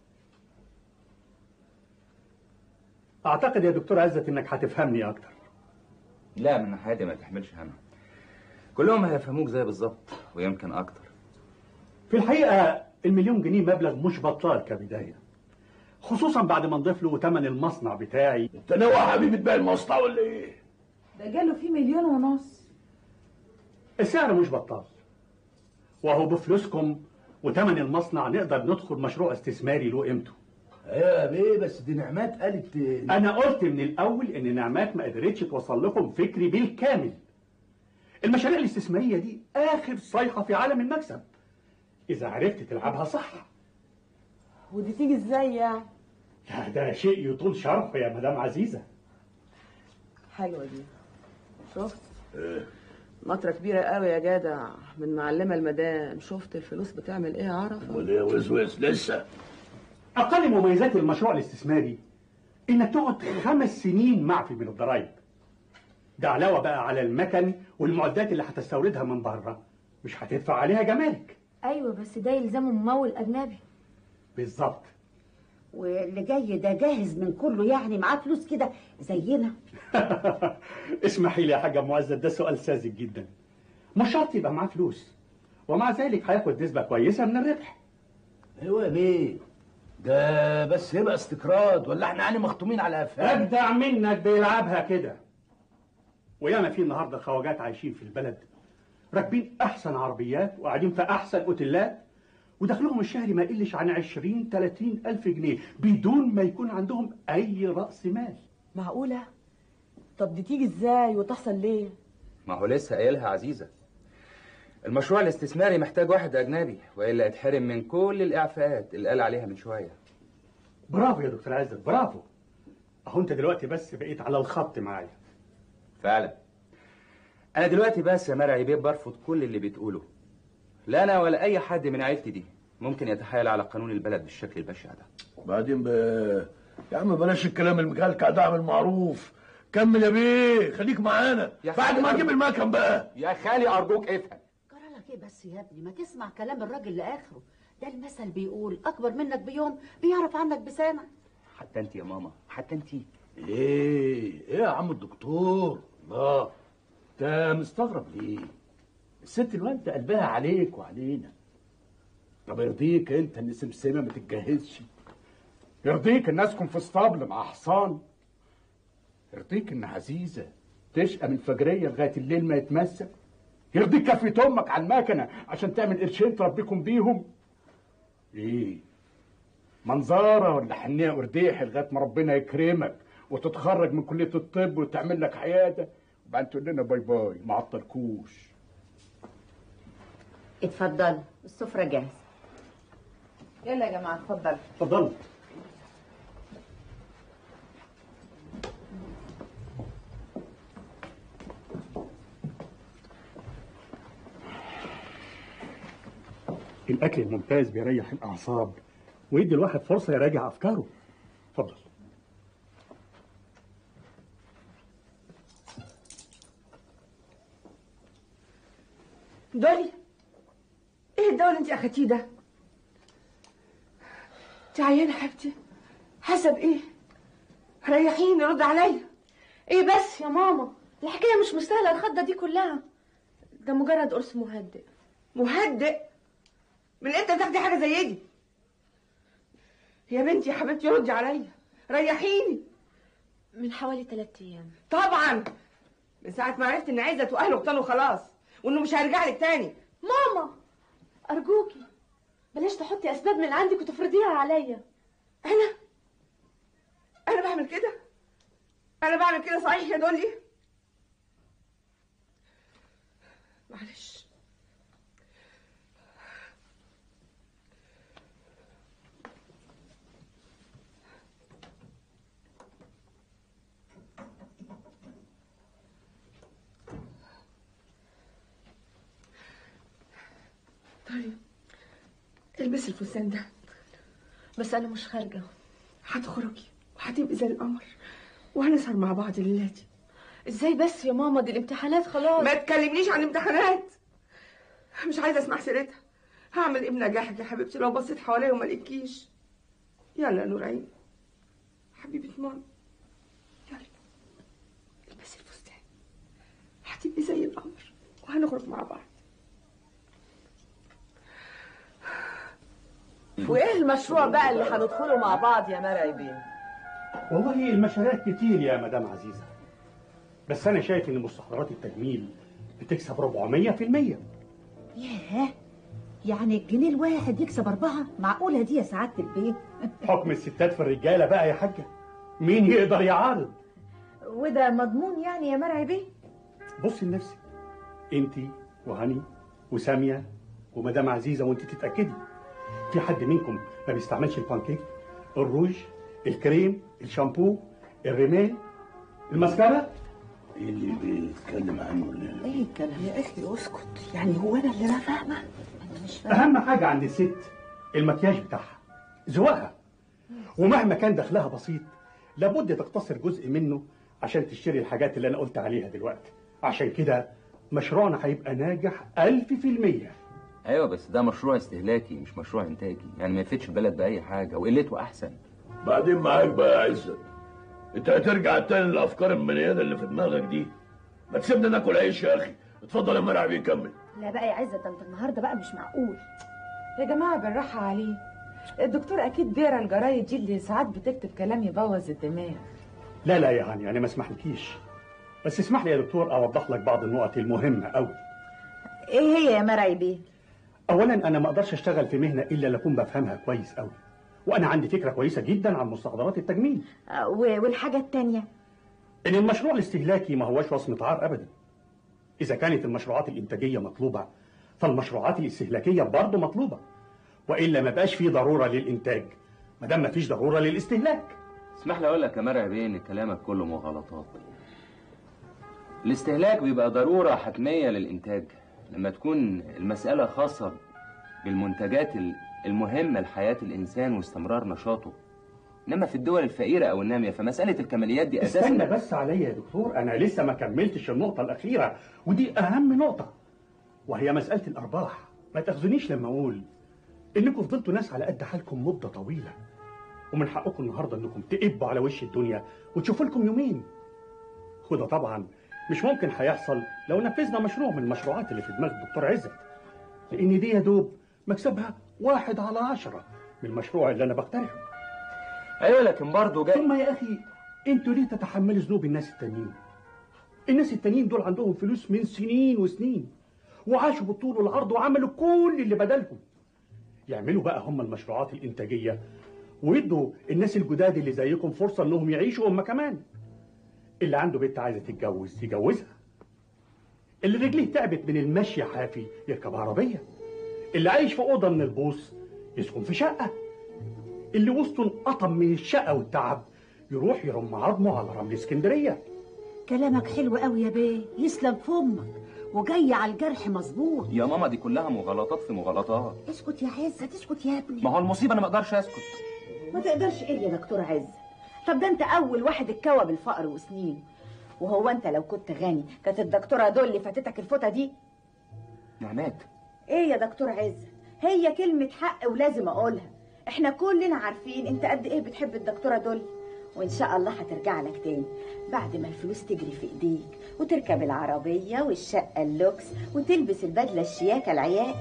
أعتقد يا دكتور عزت إنك هتفهمني أكتر لا من ناحيتي دي ما تحملش هم كلهم هيفهموك زي بالظبط ويمكن اكتر في الحقيقة المليون جنيه مبلغ مش بطال كبداية خصوصا بعد ما نضيف له ثمن المصنع بتاعي انت ناوي يا حبيبي تبيع المصنع ولا ايه؟ ده جاله فيه مليون ونص السعر مش بطال وهو بفلوسكم وثمن المصنع نقدر ندخل مشروع استثماري له قيمته ايوه يا بيه بس دي نعمات قالت انا قلت من الاول ان نعمات ما قدرتش توصل لكم فكري بالكامل المشاريع الاستثماريه دي اخر صيحه في عالم المكسب اذا عرفت تلعبها صح ودي تيجي ازاي يعني لا ده شيء يطول شرحه يا مدام عزيزه حلوه دي شفت مطرة كبيرة قوي يا جدع من معلمة المدام شفت الفلوس بتعمل ايه يا عرفة امال ايه يا وسوس لسه اقل مميزات المشروع الاستثماري انك تقعد خمس سنين معفي من الضرايب ده علاوه بقى على المكن والمعدات اللي هتستوردها من بره مش هتدفع عليها جمارك ايوه بس ده يلزمه ممول اجنبي بالظبط واللي جاي ده جاهز من كله يعني معاه فلوس كده زينا اسمحي لي يا حاجه معزز ده سؤال ساذج جدا مش شرط يبقى معاه فلوس ومع ذلك هياخد نسبه كويسه من الربح ايوه يا بيه ده بس يبقى استقراض ولا احنا يعني مختومين على قفانا اجدع منك بيلعبها كده وياما في النهارده خواجات عايشين في البلد راكبين احسن عربيات وقاعدين في احسن اوتيلات ودخلهم الشهري ما يقلش عن 20 30 الف جنيه بدون ما يكون عندهم اي راس مال معقولة طب دي تيجي ازاي وتحصل ليه ما هو لسه قايلها عزيزه المشروع الاستثماري محتاج واحد اجنبي والا يتحرم من كل الاعفاءات اللي قال عليها من شويه برافو يا دكتور عزت برافو اهو انت دلوقتي بس بقيت على الخط معايا فعلا انا دلوقتي بس يا مرعي بيه برفض كل اللي بتقوله لا انا ولا اي حد من عيلتي دي ممكن يتحايل على قانون البلد بالشكل البشع ده بعدين ب... يا عم بلاش الكلام المكلكع ده اعمل معروف كمل يا بيه خليك معانا بعد ما اجيب المكن بقى يا خالي ارجوك افهم جرالك ايه بس يا ابني ما تسمع كلام الراجل لاخره ده المثل بيقول اكبر منك بيوم بيعرف عنك بسنه حتى انت يا ماما حتى انت ايه ايه يا عم الدكتور الله انت مستغرب ليه الست الوالده قلبها عليك وعلينا طب يرضيك انت ان سمسمه ما تتجهزش يرضيك ان اسكن في اسطبل مع حصان يرضيك ان عزيزه تشقى من فجريه لغايه الليل ما يتمسك يرضيك كفة امك على المكنه عشان تعمل قرشين تربيكم بيهم ايه منظره ولا حنيه قرديحي لغايه ما ربنا يكرمك وتتخرج من كليه الطب وتعمل لك عياده وبعدين تقول لنا باي باي ما عطلكوش اتفضلوا السفره جاهزه يلا يا جماعه اتفضل اتفضل الاكل الممتاز بيريح الاعصاب ويدي الواحد فرصه يراجع افكاره اتفضل دولي ايه الدواء اللي انت اخدتيه ده انت عيانه يا حبيبتي حسب ايه ريحيني رد عليا ايه بس يا ماما الحكايه مش مستاهله الخضه دي كلها ده مجرد قرص مهدئ مهدئ من امتى بتاخدي حاجه زي دي يا بنتي يا حبيبتي ردي عليا ريحيني من حوالي ثلاثة ايام طبعا من ساعه ما عرفت ان عزت واهله اقتلوا خلاص وانه مش هيرجع لك تاني ماما ارجوكي بلاش تحطي اسباب من عندك وتفرضيها عليا انا انا بعمل كده انا بعمل كده صحيح يا دولي معلش طيب البسي الفستان ده بس انا مش خارجه هتخرجي وهتبقي زي القمر وهنسهر مع بعض الليله دي ازاي بس يا ماما دي الامتحانات خلاص ما تكلمنيش عن الامتحانات مش عايزه اسمع سيرتها هعمل ايه بنجاحك يا حبيبتي لو بصيت حواليا وما لقيتكيش يلا يا نور عيني حبيبه ماما يلا البسي الفستان هتبقي زي القمر وهنخرج مع بعض وايه المشروع بقى اللي هندخله مع بعض يا مرعي بيه والله المشاريع كتير يا مدام عزيزة بس أنا شايف إن مستحضرات التجميل بتكسب 400% ياه يعني الجنيه الواحد يكسب أربعة معقولة دي يا سعادة البيت حكم الستات في الرجالة بقى يا حاجة مين يقدر يعارض وده مضمون يعني يا مرعي بيه بصي لنفسك انت وهاني وسامية ومدام عزيزة وانت تتأكدي في حد منكم ما بيستعملش البانكيك الروج الكريم الشامبو الرمال الماسكارا ايه اللي بيتكلم عنه اللي ايه الكلام يا اخي اسكت يعني هو انا اللي لا فاهمه أهم حاجة عند الست المكياج بتاعها ذوقها ومهما كان دخلها بسيط لابد تقتصر جزء منه عشان تشتري الحاجات اللي أنا قلت عليها دلوقتي عشان كده مشروعنا هيبقى ناجح ألف في المية ايوه بس ده مشروع استهلاكي مش مشروع انتاجي يعني ما يفيدش البلد باي حاجه وقلته احسن بعدين معاك بقى يا عزت انت هترجع تاني للافكار المليانه اللي في دماغك دي ما تسيبنا ناكل عيش يا اخي اتفضل يا مرعي بيكمل لا بقى يا عزة ده انت النهارده بقى مش معقول يا جماعه بالراحه عليه الدكتور اكيد بيقرا الجرايد دي اللي ساعات بتكتب كلام يبوظ الدماغ لا لا يا هاني أنا ما اسمحلكيش بس اسمح لي يا دكتور أوضح لك بعض النقط المهمة أوي ايه هي يا مرعي بيه أولا أنا ما أقدرش أشتغل في مهنة إلا لأكون بفهمها كويس أوي وأنا عندي فكرة كويسة جدا عن مستحضرات التجميل آه، و- والحاجة التانية إن المشروع الاستهلاكي ما هوش وصمة عار أبدا إذا كانت المشروعات الإنتاجية مطلوبة فالمشروعات الاستهلاكية برضه مطلوبة وإلا ما بقاش في ضرورة للإنتاج ما دام ما فيش ضرورة للاستهلاك اسمح لي اقول لك يا مرعي بيه ان كلامك كله مغالطات الاستهلاك بيبقى ضروره حتميه للانتاج لما تكون المساله خاصه بالمنتجات ال- المهمه لحياه الانسان واستمرار نشاطه انما في الدول الفقيره او الناميه فمساله الكماليات دي اساسا استنى بس عليا يا دكتور أنا لسه ما كملتش النقطة الأخيرة ودي أهم نقطة وهي مسألة الأرباح ما تاخذونيش لما أقول إنكم فضلتوا ناس على قد حالكم مدة طويلة ومن حقكم النهاردة إنكم تقبوا على وش الدنيا وتشوفوا لكم يومين وده طبعا مش ممكن هيحصل لو نفذنا مشروع من المشروعات اللي في دماغ الدكتور عزت لأن دي يا دوب مكسبها واحد على عشرة من المشروع اللي أنا بقترحه ايوه لكن برضه جاي ثم يا أخي أنتوا ليه تتحملوا ذنوب الناس التانيين الناس التانيين دول عندهم فلوس من سنين وسنين وعاشوا بالطول والعرض وعملوا كل اللي بدلهم يعملوا بقى هم المشروعات الإنتاجية ويدوا الناس الجداد اللي زيكم فرصة إنهم يعيشوا هم كمان اللي عنده بنت عايزة تتجوز يجوزها اللي رجليه تعبت من المشي حافي يركب عربية اللي عايش في أوضة من البوص يسكن في شقة اللي وسطه انقطم من الشقة والتعب يروح يرم عظمه على رمل اسكندرية كلامك حلو قوي يا بيه يسلم فمك وجاي على الجرح مظبوط يا ماما دي كلها مغالطات في مغالطات اسكت يا عزة اسكت يا ابني ما هو المصيبه انا ما اقدرش اسكت ما تقدرش ايه يا دكتور عز طب ده انت اول واحد اتكوى بالفقر وسنين وهو انت لو كنت غني كانت الدكتوره دول اللي فاتتك الفوطه دي نعمات ايه يا دكتور عز هي كلمه حق ولازم اقولها احنا كلنا عارفين انت قد ايه بتحب الدكتوره دول وان شاء الله هترجع لك تاني بعد ما الفلوس تجري في ايديك وتركب العربيه والشقه اللوكس وتلبس البدله الشياكه العياق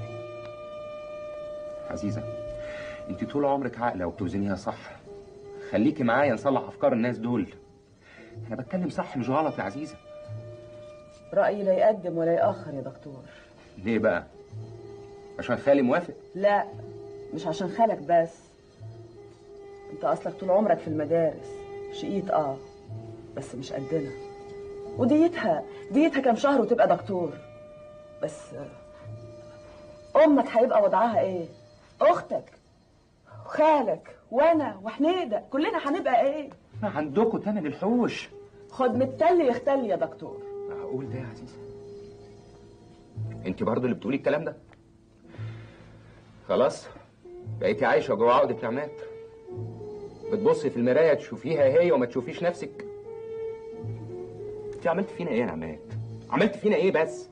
عزيزه انت طول عمرك عاقله وبتوزنيها صح خليكي معايا نصلح افكار الناس دول انا بتكلم صح مش غلط يا عزيزه رايي لا يقدم ولا ياخر يا دكتور ليه بقى عشان خالي موافق لا مش عشان خالك بس انت اصلك طول عمرك في المدارس شقيت اه بس مش قدنا وديتها ديتها كام شهر وتبقى دكتور بس آه، امك هيبقى وضعها ايه اختك وخالك وانا وحنيده كلنا هنبقى ايه عندكم تمن الحوش خد من التل يختل يا دكتور معقول ده يا عزيزه انت برضو اللي بتقولي الكلام ده خلاص بقيتي عايشه جوه عقده نعمات بتبصي في المرايه تشوفيها هي وما تشوفيش نفسك انت عملت فينا ايه يا نعمات عملت فينا ايه بس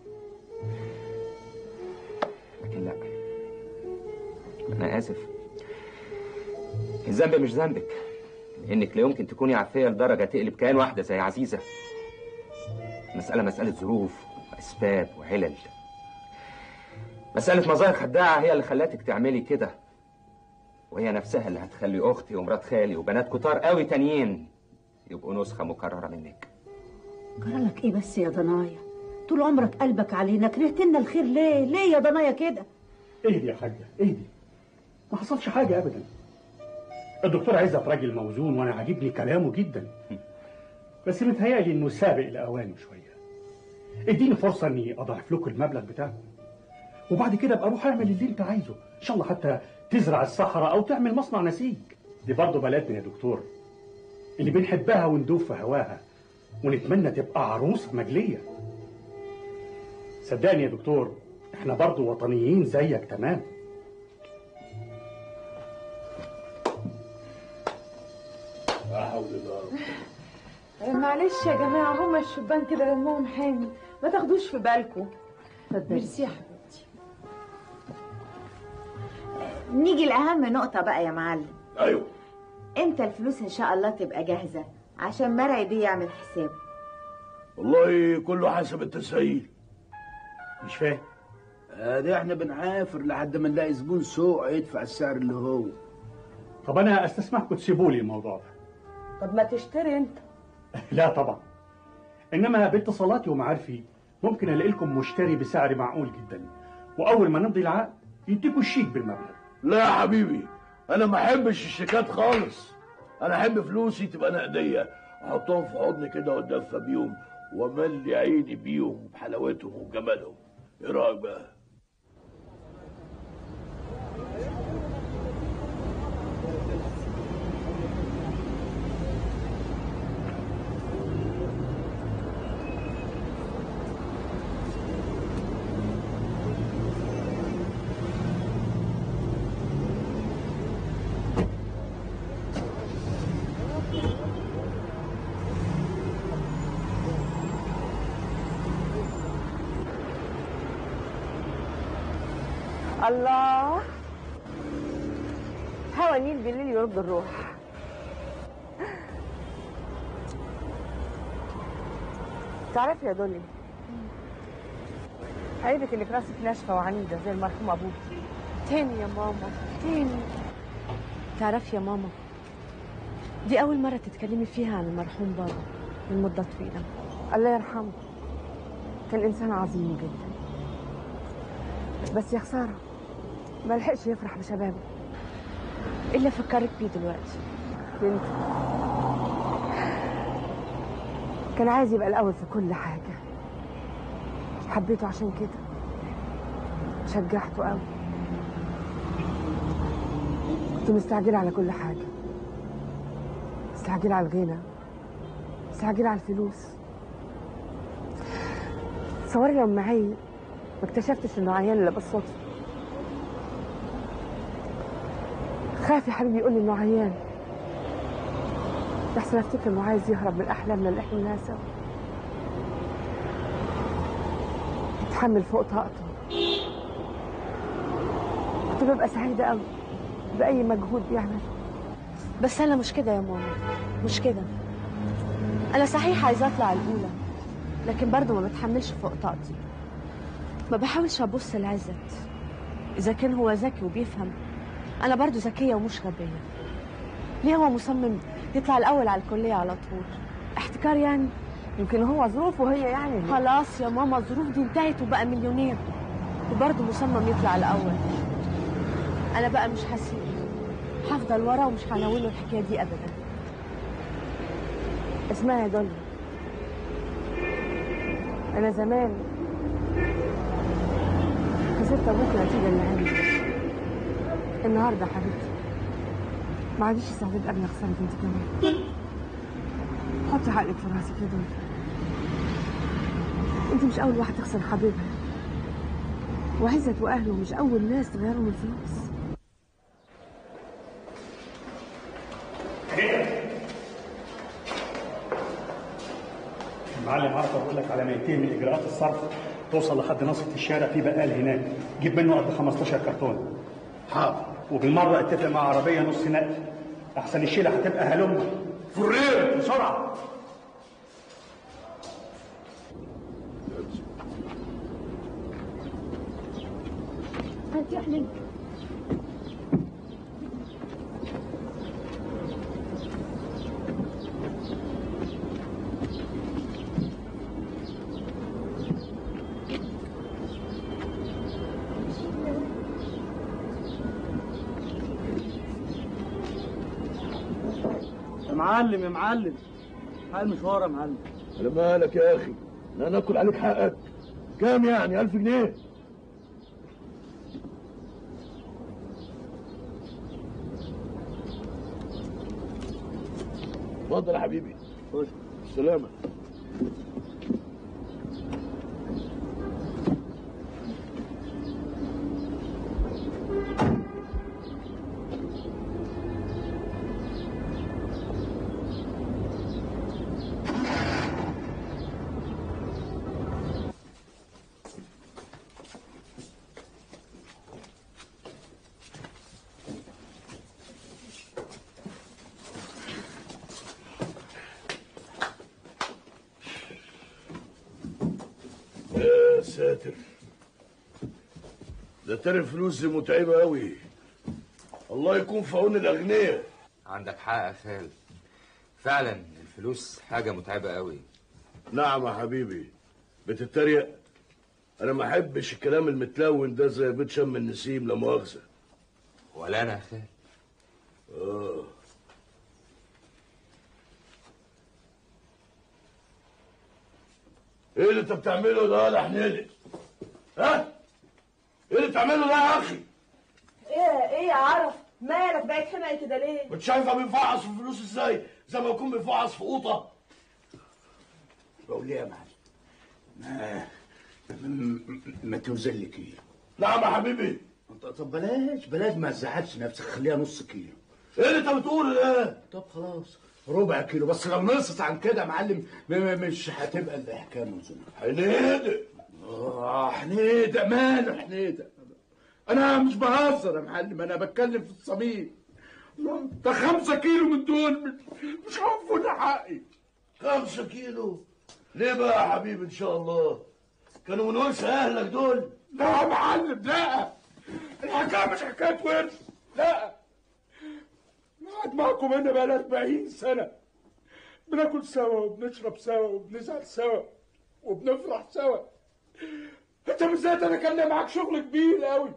لكن لا انا اسف الذنب مش ذنبك لانك لا يمكن تكوني عافيه لدرجه تقلب كيان واحده زي عزيزه مساله مساله ظروف واسباب وعلل مسألة مظاهر خداعة هي اللي خلتك تعملي كده وهي نفسها اللي هتخلي أختي ومرات خالي وبنات كتار قوي تانيين يبقوا نسخة مكررة منك جرالك ايه بس يا ضنايا طول عمرك قلبك علينا كرهت لنا الخير ليه ليه يا ضنايا كده اهدي يا حاجة اهدي ما حصلش حاجة أبدا الدكتور عزت راجل موزون وأنا عاجبني كلامه جدا بس متهيألي إنه سابق لأوانه شوية اديني فرصة إني أضاعف لكم المبلغ بتاعكم وبعد كده ابقى روح اعمل اللي انت عايزه ان شاء الله حتى تزرع الصحراء او تعمل مصنع نسيج دي برضه بلدنا يا دكتور اللي بنحبها وندوب في هواها ونتمنى تبقى عروسه مجليه صدقني يا دكتور احنا برضه وطنيين زيك تمام لا حول الله معلش يا جماعة هما الشبان كده دمهم حامي ما تاخدوش في بالكم ميرسي يا حبيبتي نيجي لأهم نقطة بقى يا معلم ايوه امتى الفلوس ان شاء الله تبقى جاهزة عشان مرعي دي يعمل حسابه والله كله حسب التسهيل مش فاهم ادي احنا بنعافر لحد ما نلاقي زبون سوق يدفع السعر اللي هو طب انا استسمحكم تسيبوا لي الموضوع ده طب ما تشتري انت لا طبعا انما باتصالاتي ومعارفي ممكن الاقي لكم مشتري بسعر معقول جدا واول ما نمضي العقد يديكوا الشيك بالمبلغ لا يا حبيبي انا ما احبش الشيكات خالص انا احب فلوسي تبقى نقديه احطهم في حضني كده واتدفى بيهم واملي عيني بيهم بحلاوتهم وجمالهم ايه رايك بقى الله هوا النيل بالليل يرد الروح تعرفي يا دولي عيبك اللي في راسك ناشفه وعنيده زي المرحوم ابوك تاني يا ماما تاني تعرفي يا ماما دي أول مرة تتكلمي فيها عن المرحوم بابا من مدة طويلة الله يرحمه كان انسان عظيم جدا بس يا خساره ما لحقش يفرح بشبابه إيه اللي فكرك بيه دلوقتي بنت كان عايز يبقى الأول في كل حاجة حبيته عشان كده شجعته قوي كنت مستعجلة على كل حاجة مستعجلة على الغنى مستعجلة على الفلوس تصوري لو معي ما اكتشفتش انه عيان الا بالصدفة خاف يا حبيبي يقول لي انه عيان لحسن افتكر انه عايز يهرب من احلامنا اللي احنا لها سوا يتحمل فوق طاقته كنت ببقى سعيدة قوي بأي مجهود بيعمل بس أنا مش كده يا ماما مش كده أنا صحيح عايزة أطلع الأولى لكن برضه ما بتحملش فوق طاقتي ما بحاولش أبص لعزت إذا كان هو ذكي وبيفهم أنا برضه ذكية ومش غبية ليه هو مصمم يطلع الأول على الكلية على طول احتكار يعني يمكن هو ظروفه هي يعني خلاص يا ماما الظروف دي انتهت وبقى مليونير وبرضه مصمم يطلع الأول أنا بقى مش هسيب هفضل ورا ومش هناوله الحكاية دي أبدا اسمعي يا دولي أنا زمان خسرت أبوك نتيجة اللي عندي النهاردة حبيبتي ما عنديش استعداد قبل أخسرك أنت كمان حطي عقلك في راسك يا دولي أنت مش أول واحد تخسر حبيبها وعزت وأهله مش أول ناس تغيرهم الفلوس معلم عرفه بقول لك على ميتين من اجراءات الصرف توصل لحد نصف الشارع في بقال هناك جيب منه قد 15 كرتون حاضر وبالمره اتفق مع عربيه نص نقل احسن الشيله هتبقى هلمه فرير بسرعه هات يا حليم يا معلم يا معلم حق المشوار يا معلم على مالك يا اخي انا ناكل عليك حقك كام يعني ألف جنيه اتفضل يا حبيبي خش السلامة يا ساتر ده ترى الفلوس دي متعبة أوي الله يكون في عون الأغنياء عندك حق يا خال فعلا الفلوس حاجة متعبة قوي نعم يا حبيبي بتتريق أنا ما أحبش الكلام المتلون ده زي بيت شم النسيم لا مؤاخذة ولا أنا يا خال آه ايه اللي انت بتعمله ده يا حنيدي؟ ها؟ ايه اللي بتعمله ده يا اخي؟ ايه ايه يا عرف مالك بقيت حمقي كده ليه كنت شايفه بيفعص في الفلوس ازاي؟ زي ما يكون بيفعص في قوطه بقول ليه يا معلم ما م- ما توزن لي كيلو نعم يا حبيبي طب طب بلاش بلاش ما تزعلش نفسك خليها نص كيلو ايه اللي انت بتقوله ده؟ طب خلاص ربع كيلو بس لو نقصت عن كده يا معلم م- م- مش هتبقى الحكايه موزونه حنيدة اه حنيدة ماله حنيدة انا مش بهزر يا معلم انا بتكلم في الصميم الله، ده خمسة كيلو من دول مش- مش هوفوا حقي خمسة كيلو ليه بقى يا حبيبي ان شاء الله؟ كانوا من ورث اهلك دول؟ لا يا معلم لا الحكايه مش حكايه ورث لا قاعد معاكم هنا بقى 40 سنه بناكل سوا وبنشرب سوا وبنزعل سوا وبنفرح سوا انت بالذات انا كان لي معاك شغل كبير قوي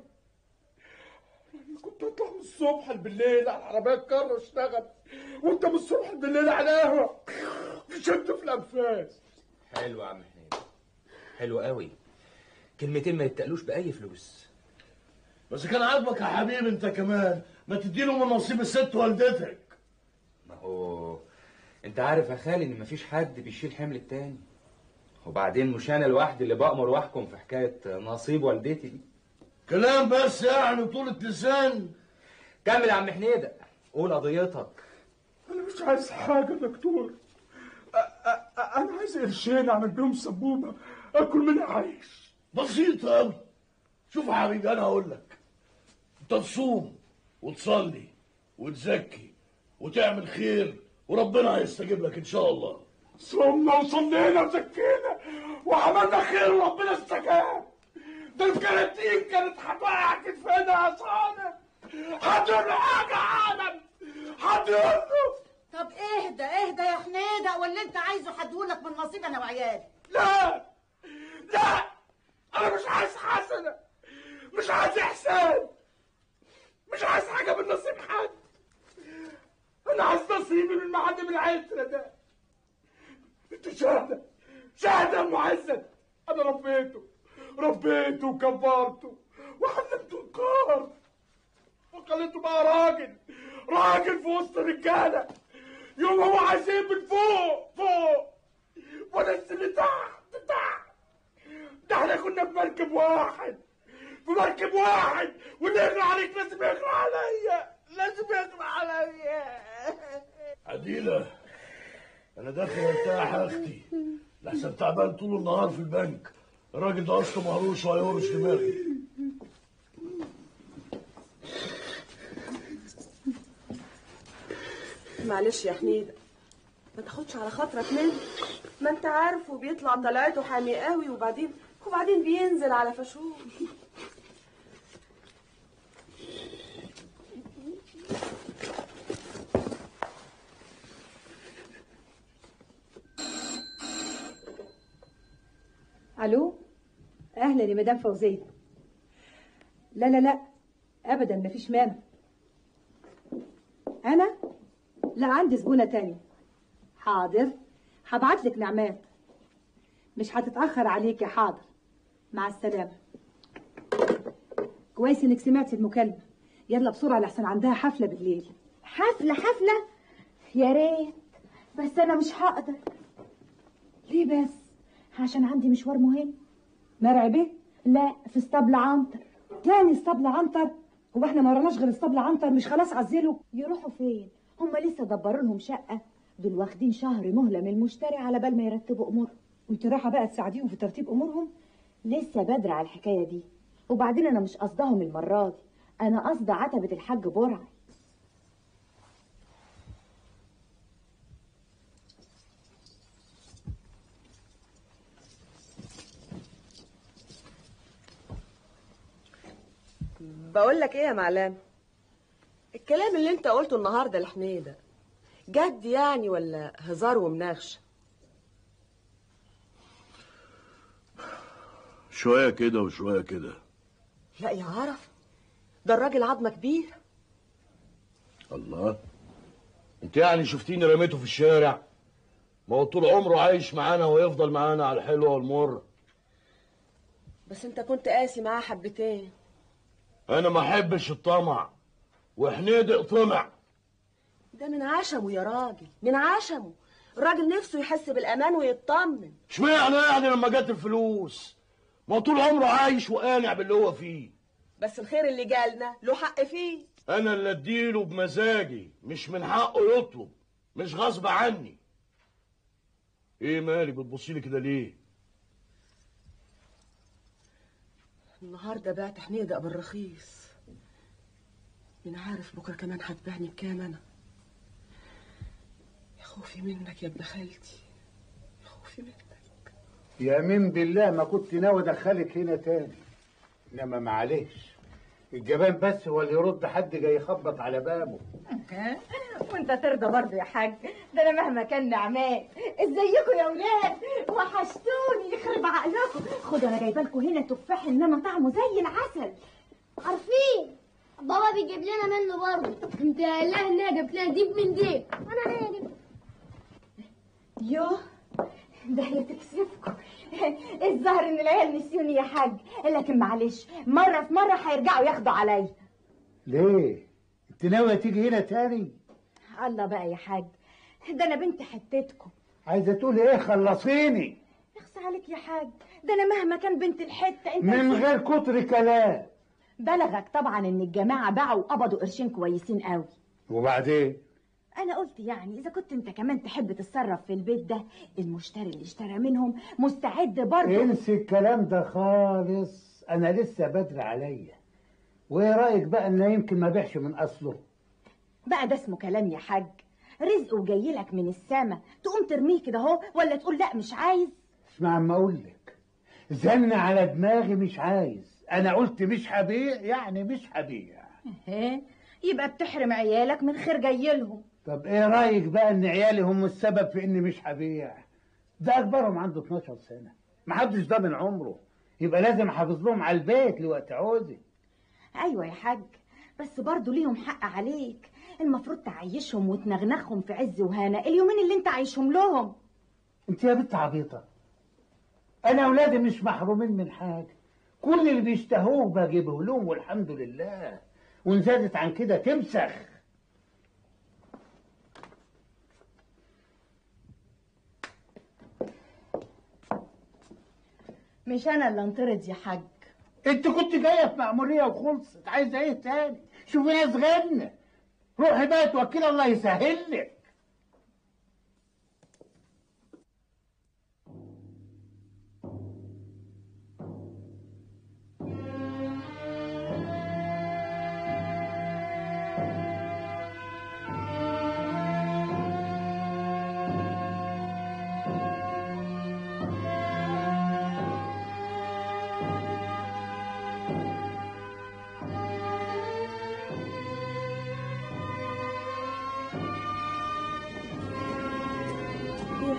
يعني كنت اطلع من الصبح بالليل على العربيه الكار اشتغل وانت من الصبح بالليل على قهوه شد في الانفاس حلو يا عم حنين حلو قوي كلمتين ما يتقلوش بأي فلوس بس كان عاجبك يا حبيبي انت كمان ما تديله من نصيب الست والدتك ما هو انت عارف يا خالي ان مفيش حد بيشيل حمل التاني وبعدين مش انا لوحدي اللي بأمر واحكم في حكاية نصيب والدتي دي كلام بس يعني طولة لسان كمل يا عم حنيدة قول قضيتك انا مش عايز حاجه يا دكتور أ- أ- أ- انا عايز قرشين اعمل بيهم سبوبه اكل منها عيش بسيطة أوي شوف يا حبيبي أنا هقول لك أنت تصوم وتصلي وتزكي وتعمل خير وربنا هيستجيب لك إن شاء الله صمنا وصلينا وزكينا وعملنا خير وربنا استجاب ده الكراتين كانت هتوقع كتفنا يا صالح هتقول له حاجه يا عالم هتقول له طب اهدى اهدى يا حنيدة واللي انت عايزه هديهولك من نصيب انا وعيالي لا لا انا مش عايز حسنه مش عايز احسان مش عايز حاجه من نصيب حد انا عايز نصيبي من معدم العترة ده انت شاهدة شاهدة يا ام عزت انا ربيته ربيته وكبرته وعلمته الكار وخليته بقى راجل راجل في وسط الرجاله يوم هو عايزين من فوق فوق وانا اللي تحت تحت ده احنا كنا في مركب واحد في مركب واحد واللي يغرى عليك لازم يغرى عليا لازم يغرى عليا عديلة أنا داخل أرتاح يا أختي لحسن تعبان طول النهار في البنك الراجل ده اصله مهروش وهيهرش دماغي معلش يا حميدة ما تاخدش على خاطرك منه ما انت عارف وبيطلع طلعته حامي قوي وبعدين وبعدين بينزل على فشوش الو اهلا يا مدام فوزيه لا لا لا ابدا مفيش مانع انا لا عندي زبونه تانية حاضر هبعت لك نعمات مش هتتاخر عليك يا حاضر مع السلامه كويس انك سمعتي المكالمه يلا بسرعه لحسن عندها حفله بالليل حفلة حفلة يا ريت بس أنا مش هقدر ليه بس عشان عندي مشوار مهم مرعي بيه لا في اسطبل عنتر تاني اسطبل عنتر هو احنا ما وراناش غير اسطبل عنتر مش خلاص عزلوا يروحوا فين هما لسه دبروا لهم شقة دول واخدين شهر مهلة من المشتري على بال ما يرتبوا أمورهم وانت رايحه بقى تساعديهم في ترتيب امورهم لسه بدري على الحكاية دي وبعدين أنا مش قصدهم المرة دي أنا قصد عتبة الحاج برعي بقول لك ايه يا معلم الكلام اللي انت قلته النهارده لحميده جد يعني ولا هزار ومناغشه شويه كده وشويه كده لا يا عرف ده الراجل عظمه كبير الله انت يعني شفتيني رميته في الشارع ما هو طول عمره عايش معانا ويفضل معانا على الحلوه والمر بس انت كنت قاسي معاه حبتين انا ما احبش الطمع وحنيدق طمع ده من عشمه يا راجل من عشمه الراجل نفسه يحس بالامان ويطمن اشمعنى يعني لما جت الفلوس ما هو طول عمره عايش وقانع باللي هو فيه بس الخير اللي جالنا له حق فيه انا اللي اديله بمزاجي مش من حقه يطلب مش غصب عني ايه مالك بتبصيلي كده ليه النهارده بعت حميدة بالرخيص مين عارف بكره كمان هتبيعني بكام انا يا خوفي منك يا ابن خالتي يا خوفي منك يمين بالله ما كنت ناوي ادخلك هنا تاني انما معلش الجبان بس هو اللي يرد حد جاي يخبط على بابه وانت ترضى برضه يا حاج ده انا مهما كان نعمات ازيكم يا ولاد وحشتوني يخرب عقلكم خدوا انا جايبه لكم هنا تفاح انما طعمه زي العسل عارفين بابا بيجيب لنا منه برضه انت قايله انها جبت لنا ديب من ديب انا هي دي يوه ده هي تكسفكم الظاهر ان العيال نسيوني يا حاج لكن معلش مره في مره هيرجعوا ياخدوا عليا ليه انت ناويه تيجي هنا تاني الله بقى يا حاج ده انا بنت حتتكم عايزه تقولي ايه خلصيني اخس عليك يا حاج ده انا مهما كان بنت الحته انت من غير كتر كلام بلغك طبعا ان الجماعه باعوا وقبضوا قرشين كويسين قوي وبعدين انا قلت يعني اذا كنت انت كمان تحب تتصرف في البيت ده المشتري اللي اشترى منهم مستعد برضه انسي الكلام ده خالص انا لسه بدري عليا وايه رايك بقى ان يمكن ما بيعش من اصله بقى ده اسمه كلام يا حاج رزق وجاي لك من السما تقوم ترميه كده اهو ولا تقول لا مش عايز اسمع اما اقول لك زن على دماغي مش عايز انا قلت مش هبيع يعني مش هبيع ايه يبقى بتحرم عيالك من خير جاي لهم طب ايه رايك بقى ان عيالي هم السبب في اني مش هبيع ده اكبرهم عنده 12 سنه محدش ضامن عمره يبقى لازم احافظ لهم على البيت لوقت عوزي ايوه يا حاج بس برضه ليهم حق عليك المفروض تعيشهم وتنغنغهم في عز وهنا اليومين اللي انت عايشهم لهم انت يا بنت عبيطه انا اولادي مش محرومين من حاجه كل اللي بيشتهوه بجيبه لهم والحمد لله وان زادت عن كده تمسخ مش انا اللي انطرد يا حاج انت كنت جايه في مأمورية وخلصت عايزه ايه تاني شوفي ناس غنى روحي بقى توكلي الله يسهل لك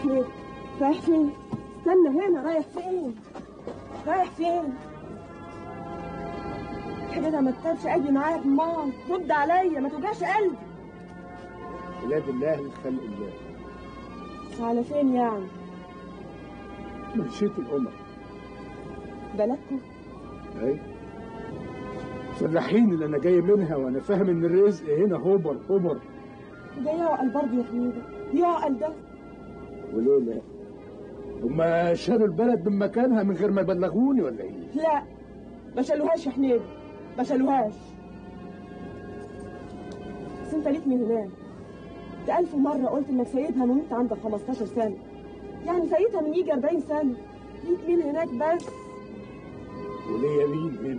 حميد رايح فين استنى هنا رايح فين رايح فين كده ما تتابش قلبي معاك مام رد عليا ما توجعش قلبي ولاد الله لخلق الله على فين يعني مشيت الأمم بلدكم أي فلاحين اللي أنا جاي منها وأنا فاهم إن الرزق هنا هبر هبر ده يعقل برضه يا حميدة يعقل ده وليه لا؟ هما شالوا البلد من مكانها من غير ما يبلغوني ولا إيه؟ لا ما شالوهاش يا حميدة ما شالوهاش بس انت ليك من هناك انت ألف مرة قلت انك سيدها من وانت عندك 15 سنة يعني سيدها من يجي 40 سنة ليك مين هناك بس وليا مين هنا؟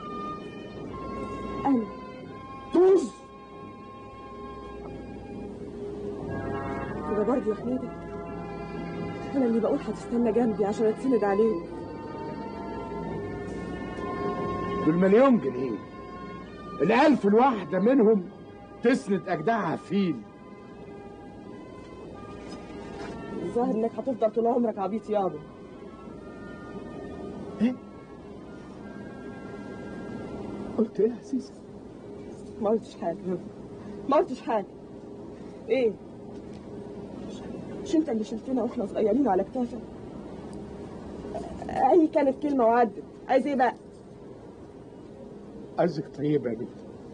أنا طز كده برضه يا حميدة أنا اللي بقول هتستنى جنبي عشان أتسند عليك دول مليون جنيه الألف الواحدة منهم تسند أجدعها فيل الظاهر انك هتفضل طول عمرك عبيط يابا قلت ايه يا عزيزة؟ ما قلتش حاجة ما قلتش حاجة ايه مش انت اللي شلتنا واحنا صغيرين على كتافك اي كانت كلمة وعدت عايز ايه بقى عايزك طيبة يا بنت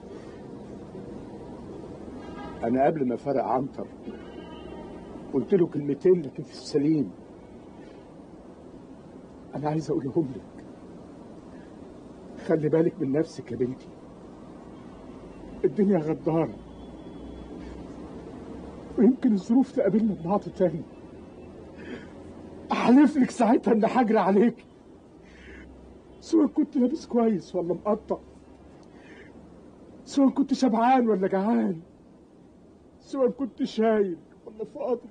أنا قبل ما فرق عنتر قلت له كلمتين لكن في السليم أنا عايز أقولهم لك خلي بالك من نفسك يا بنتي الدنيا غدارة ويمكن الظروف تقابلنا ببعض تاني أحلف لك ساعتها إن هجري عليك سواء كنت لابس كويس ولا مقطع سواء كنت شبعان ولا جعان سواء كنت شايل ولا فاضي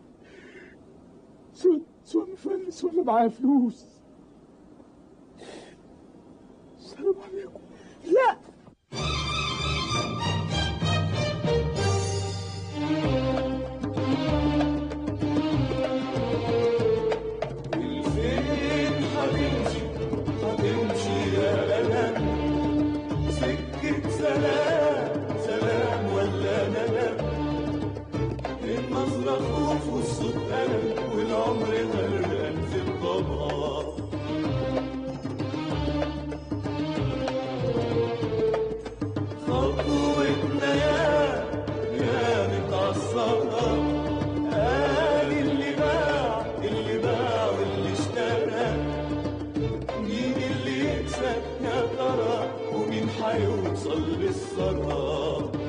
سواء سواء مفلس ولا معايا فلوس السلام عليكم لا فين هتمشي هتمشي يا ألم سكة سلام سلام ولا ندم النظرة خوف والصوت ألم والعمر غرقان في الضباب خطوتنا يا يا متعصبة قال اللي باع اللي باع واللي اشترى مين اللي يكسب يا ترى ومين هيوصل للثرى